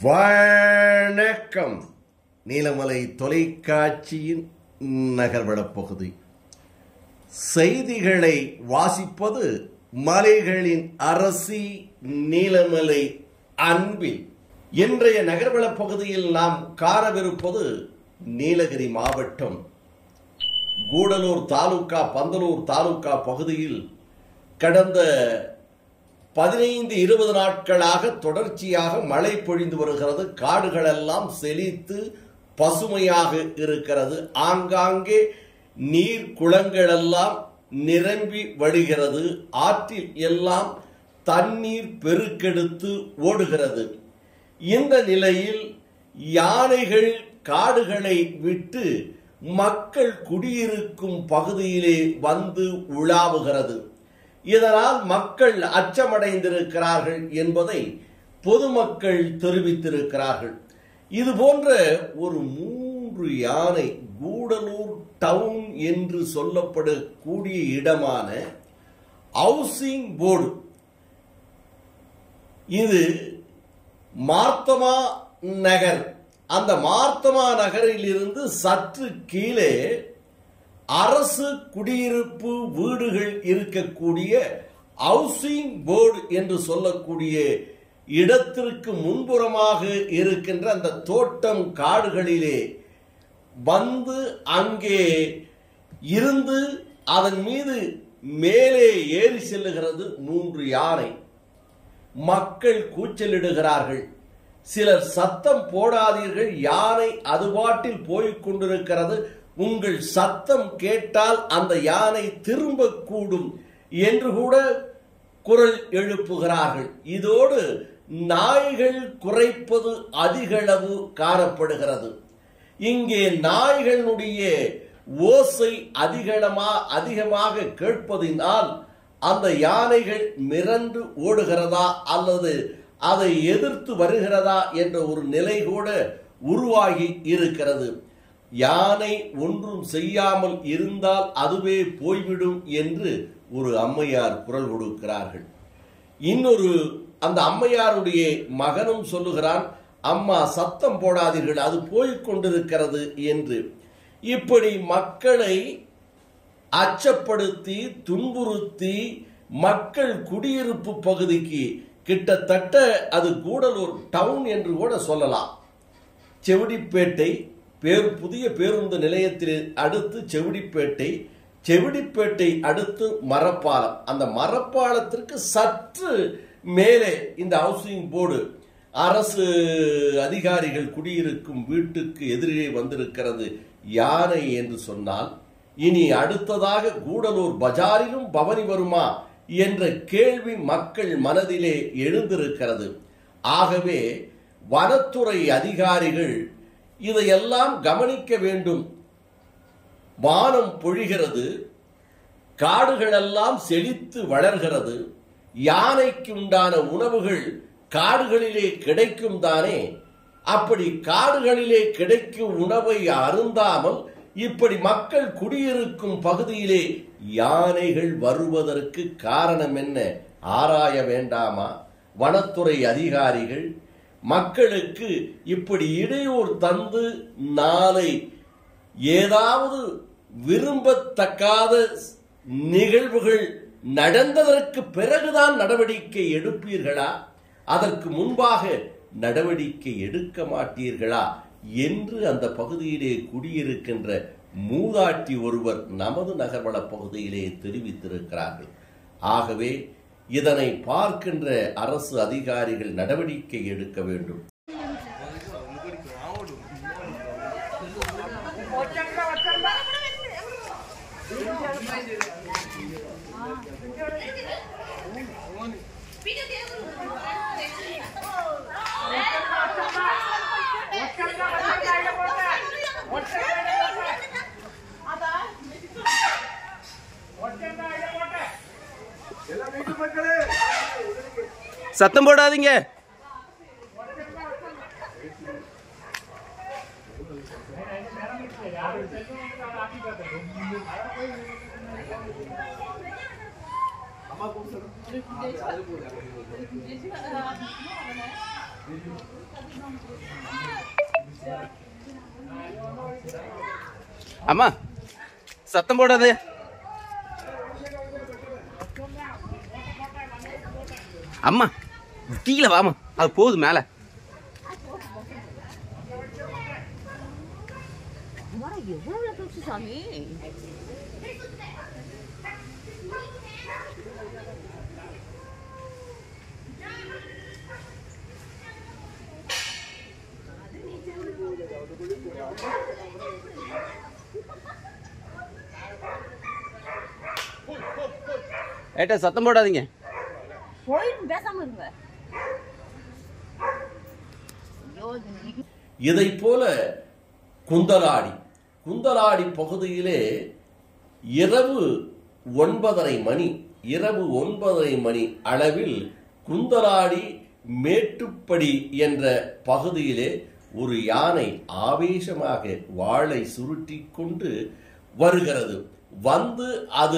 வணக்கம் நீலமலை தொலைக்காட்சியின் நகர்வடப் பகுதி செய்திகளை வாசிப்பது மலைகளின் அரசி நீலமலை அன்பில் இன்றைய நகர்வளப் பகுதியில் நாம் காணவிருப்பது நீலகிரி மாவட்டம் கூடலூர் தாலுகா பந்தலூர் தாலுகா பகுதியில் கடந்த பதினைந்து இருபது நாட்களாக தொடர்ச்சியாக மழை பொழிந்து வருகிறது காடுகளெல்லாம் செழித்து பசுமையாக இருக்கிறது ஆங்காங்கே நீர் குளங்களெல்லாம் நிரம்பி வழிகிறது ஆற்றில் எல்லாம் தண்ணீர் பெருக்கெடுத்து ஓடுகிறது இந்த நிலையில் யானைகள் காடுகளை விட்டு மக்கள் குடியிருக்கும் பகுதியிலே வந்து உலாவுகிறது இதனால் மக்கள் அச்சமடைந்திருக்கிறார்கள் என்பதை பொதுமக்கள் தெரிவித்திருக்கிறார்கள் இது போன்ற ஒரு மூன்று யானை கூடலூர் டவுன் என்று சொல்லப்படக்கூடிய இடமான ஹவுசிங் போர்டு இது மார்த்தமா நகர் அந்த மார்த்தமா நகரில் இருந்து சற்று கீழே அரசு குடியிருப்பு வீடுகள் இருக்கக்கூடிய ஹவுசிங் போர்டு என்று சொல்லக்கூடிய இடத்திற்கு முன்புறமாக இருக்கின்ற அந்த தோட்டம் காடுகளிலே வந்து அங்கே இருந்து அதன் மீது மேலே ஏறி செல்லுகிறது மூன்று யானை மக்கள் கூச்சலிடுகிறார்கள் சிலர் சத்தம் போடாதீர்கள் யானை அதுபாட்டில் போய்க் கொண்டிருக்கிறது உங்கள் சத்தம் கேட்டால் அந்த யானை திரும்பக்கூடும் என்று கூட குரல் எழுப்புகிறார்கள் இதோடு நாய்கள் குறைப்பது அதிகளவு காணப்படுகிறது இங்கே நாய்களுடைய ஓசை அதிகமா அதிகமாக கேட்பதினால் அந்த யானைகள் மிரண்டு ஓடுகிறதா அல்லது அதை எதிர்த்து வருகிறதா என்ற ஒரு நிலை கூட உருவாகி இருக்கிறது யானை ஒன்றும் செய்யாமல் இருந்தால் அதுவே போய்விடும் என்று ஒரு அம்மையார் குரல் கொடுக்கிறார்கள் இன்னொரு அந்த அம்மையாருடைய மகனும் சொல்லுகிறான் அம்மா சத்தம் போடாதீர்கள் அது போய்க் கொண்டிருக்கிறது என்று இப்படி மக்களை அச்சப்படுத்தி துன்புறுத்தி மக்கள் குடியிருப்பு பகுதிக்கு கிட்டத்தட்ட அது கூடலூர் டவுன் என்று கூட சொல்லலாம் செவிடிப்பேட்டை பேர் புதிய பேருந்து நிலையத்தில் அடுத்து செவிடிப்பேட்டை செவிடிப்பேட்டை அடுத்து மரப்பாலம் அந்த மரப்பாலத்திற்கு சற்று மேலே இந்த ஹவுசிங் போர்டு அரசு அதிகாரிகள் குடியிருக்கும் வீட்டுக்கு எதிரே வந்திருக்கிறது யானை என்று சொன்னால் இனி அடுத்ததாக கூடலூர் பஜாரிலும் பவனி வருமா என்ற கேள்வி மக்கள் மனதிலே எழுந்திருக்கிறது ஆகவே வனத்துறை அதிகாரிகள் இதையெல்லாம் கவனிக்க வேண்டும் வானம் பொழிகிறது காடுகளெல்லாம் செழித்து வளர்கிறது யானைக்கு உண்டான உணவுகள் காடுகளிலே கிடைக்கும் தானே அப்படி காடுகளிலே கிடைக்கும் உணவை அருந்தாமல் இப்படி மக்கள் குடியிருக்கும் பகுதியிலே யானைகள் வருவதற்கு காரணம் என்ன ஆராய வேண்டாமா வனத்துறை அதிகாரிகள் மக்களுக்கு இப்படி இடையூறு தந்து நாளை ஏதாவது விரும்பத்தக்காத நிகழ்வுகள் நடந்ததற்கு பிறகுதான் நடவடிக்கை எடுப்பீர்களா அதற்கு முன்பாக நடவடிக்கை எடுக்க மாட்டீர்களா என்று அந்த பகுதியிலே குடியிருக்கின்ற மூதாட்டி ஒருவர் நமது நகர்வள பகுதியிலே தெரிவித்திருக்கிறார்கள் ஆகவே இதனை பார்க்கின்ற அரசு அதிகாரிகள் நடவடிக்கை எடுக்க வேண்டும் சத்தம் போடாதீங்க அம்மா கூப்பிட்டு அம்மா சத்தம் போடாது அம்மா கீழே வாமா அது போகுது மேல அம்மாடா, எவ்வளவு பெருசு சாமி ஏட்டா சத்தம் போடாதீங்க போயிட்டு பேசாம இருங்க ஐயோ, இது நீ- இதைப் போல குந்தலாடி குந்தலாடி பகுதியிலே இரவு ஒன்பதரை மணி இரவு ஒன்பதரை மணி அளவில் குந்தலாடி மேட்டுப்படி என்ற பகுதியிலே ஒரு யானை ஆவேசமாக வாளை சுருட்டி கொண்டு வருகிறது வந்து அது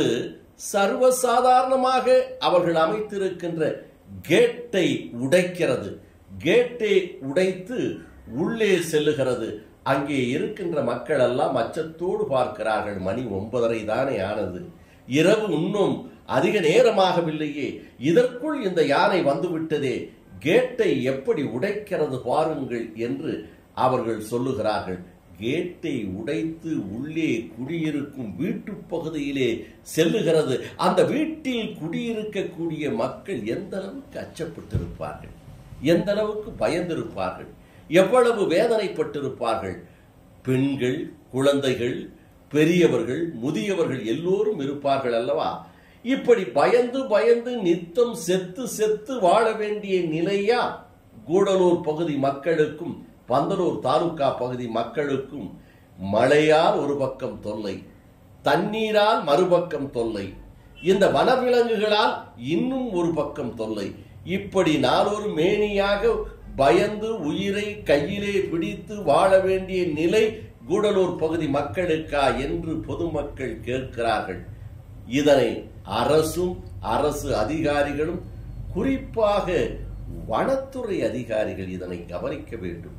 சர்வசாதாரணமாக அவர்கள் அமைத்திருக்கின்ற கேட்டை உடைக்கிறது கேட்டை உடைத்து உள்ளே செல்லுகிறது அங்கே இருக்கின்ற மக்கள் எல்லாம் அச்சத்தோடு பார்க்கிறார்கள் மணி ஒன்பதரை தானே ஆனது இரவு இன்னும் அதிக நேரமாகவில்லையே இதற்குள் இந்த யானை வந்துவிட்டதே கேட்டை எப்படி உடைக்கிறது பாருங்கள் என்று அவர்கள் சொல்லுகிறார்கள் கேட்டை உடைத்து உள்ளே குடியிருக்கும் வீட்டுப் பகுதியிலே செல்லுகிறது அந்த வீட்டில் குடியிருக்கக்கூடிய மக்கள் எந்த அளவுக்கு அச்சப்பட்டிருப்பார்கள் எந்த அளவுக்கு பயந்திருப்பார்கள் எவ்வளவு வேதனைப்பட்டிருப்பார்கள் பெண்கள் குழந்தைகள் பெரியவர்கள் முதியவர்கள் எல்லோரும் இருப்பார்கள் அல்லவா இப்படி பயந்து பயந்து நித்தம் செத்து செத்து வாழ வேண்டிய நிலையா கூடலூர் பகுதி மக்களுக்கும் பந்தலூர் தாலுகா பகுதி மக்களுக்கும் மழையால் ஒரு பக்கம் தொல்லை தண்ணீரால் மறுபக்கம் தொல்லை இந்த வனவிலங்குகளால் இன்னும் ஒரு பக்கம் தொல்லை இப்படி நாளொரு மேனியாக பயந்து உயிரை கையிலே பிடித்து வாழ வேண்டிய நிலை கூடலூர் பகுதி மக்களுக்கா என்று பொதுமக்கள் கேட்கிறார்கள் இதனை அரசும் அரசு அதிகாரிகளும் குறிப்பாக வனத்துறை அதிகாரிகள் இதனை கவனிக்க வேண்டும்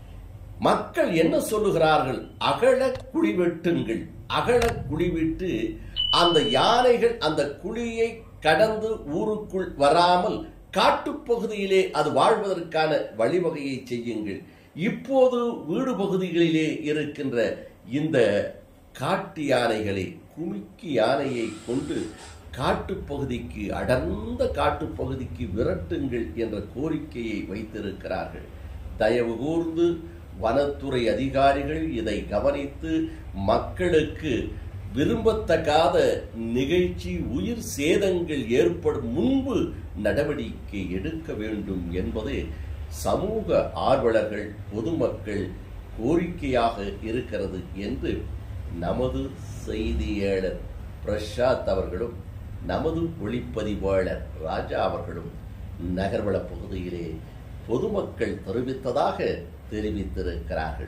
மக்கள் என்ன சொல்லுகிறார்கள் அகல குழி வெட்டுங்கள் அகல குழி விட்டு அந்த யானைகள் அந்த குழியை கடந்து ஊருக்குள் வராமல் காட்டுப்பகுதியிலே அது வாழ்வதற்கான வழிவகையை செய்யுங்கள் இப்போது வீடு பகுதிகளிலே இருக்கின்ற இந்த காட்டு யானைகளை குமிக்கி யானையை கொண்டு காட்டுப்பகுதிக்கு அடர்ந்த காட்டுப்பகுதிக்கு விரட்டுங்கள் என்ற கோரிக்கையை வைத்திருக்கிறார்கள் தயவு கூர்ந்து வனத்துறை அதிகாரிகள் இதை கவனித்து மக்களுக்கு விரும்பத்தகாத நிகழ்ச்சி உயிர் சேதங்கள் ஏற்படும் முன்பு நடவடிக்கை எடுக்க வேண்டும் என்பது சமூக ஆர்வலர்கள் பொதுமக்கள் கோரிக்கையாக இருக்கிறது என்று நமது செய்தியாளர் பிரசாத் அவர்களும் நமது ஒளிப்பதிவாளர் ராஜா அவர்களும் நகர்வள பகுதியிலே பொதுமக்கள் தெரிவித்ததாக தெரிவித்திருக்கிறார்கள்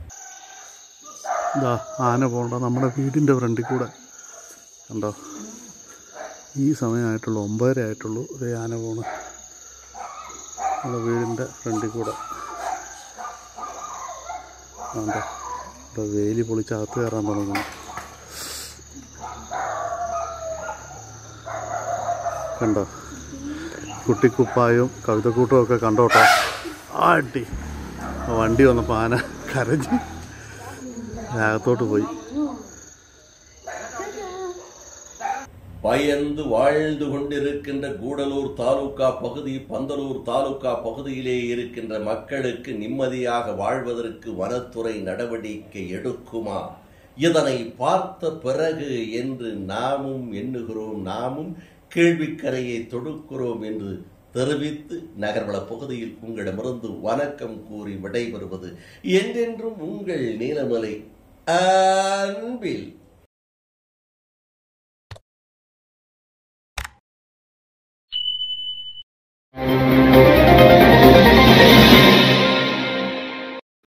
ഇതാ ആന പോകണ്ട നമ്മുടെ വീടിൻ്റെ ഫ്രണ്ടിൽ കൂടെ കണ്ടോ ഈ സമയമായിട്ടുള്ളൂ ഒമ്പതര ആയിട്ടുള്ളൂ ഇതേ ആന പോണ് നമ്മുടെ വീടിൻ്റെ ഫ്രണ്ടിൽ കൂടെ കണ്ടോ ഇവിടെ വേലി പൊളിച്ച് അകത്ത് കയറാൻ തുടങ്ങുന്നു കണ്ടോ കുട്ടിക്കുപ്പായും കവിതക്കൂട്ടും ഒക്കെ കണ്ടോട്ടോ ആട്ടി വണ്ടി വന്നപ്പോൾ ആന കരഞ്ഞ് അകത്തോട്ട് പോയി பயந்து வாழ்ந்து கொண்டிருக்கின்ற கூடலூர் தாலுகா பகுதி பந்தலூர் தாலுகா பகுதியிலே இருக்கின்ற மக்களுக்கு நிம்மதியாக வாழ்வதற்கு வனத்துறை நடவடிக்கை எடுக்குமா இதனை பார்த்த பிறகு என்று நாமும் எண்ணுகிறோம் நாமும் கேள்விக்கரையை தொடுக்கிறோம் என்று தெரிவித்து நகர்வள பகுதியில் உங்களிடமிருந்து வணக்கம் கூறி விடைபெறுவது என்றென்றும் உங்கள் நீலமலை அன்பில்